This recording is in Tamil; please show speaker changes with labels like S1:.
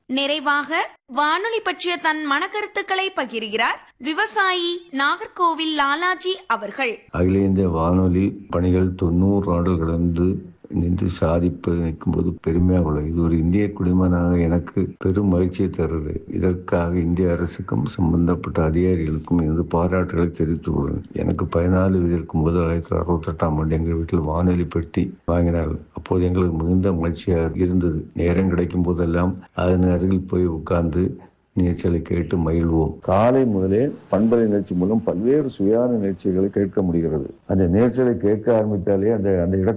S1: நிறைவாக வானொலி பற்றிய தன் மனக்கருத்துக்களை பகிர்கிறார் விவசாயி நாகர்கோவில் லாலாஜி அவர்கள்
S2: அகில இந்திய வானொலி பணிகள் தொண்ணூறு ஆண்டுகள் கடந்து நின்று சாதிப்பது நிற்கும்போது பெருமையாக உள்ளது இது ஒரு இந்திய குடிமகனாக எனக்கு பெரும் மகிழ்ச்சியை தருது இதற்காக இந்திய அரசுக்கும் சம்பந்தப்பட்ட அதிகாரிகளுக்கும் எனது பாராட்டுகளை தெரிவித்துக் கொள்கிறேன் எனக்கு பதினாலு வயது இருக்கும்போது ஆயிரத்தி தொள்ளாயிரத்தி அறுபத்தெட்டாம் ஆண்டு எங்கள் வீட்டில் வானொலி பெட்டி வாங்கினார்கள் அப்போது எங்களுக்கு மிகுந்த மகிழ்ச்சியாக இருந்தது நேரம் கிடைக்கும் போதெல்லாம் அதன் அருகில் போய் உட்கார்ந்து நிகழ்ச்சிகளை கேட்டு மகிழ்வோம் காலை முதலே பண்பலை நிகழ்ச்சி மூலம் பல்வேறு சுயான நிகழ்ச்சிகளை கேட்க முடிகிறது அந்த நிகழ்ச்சிகளை கேட்க ஆரம்பித்தாலே அந்த அந்த இடத்தை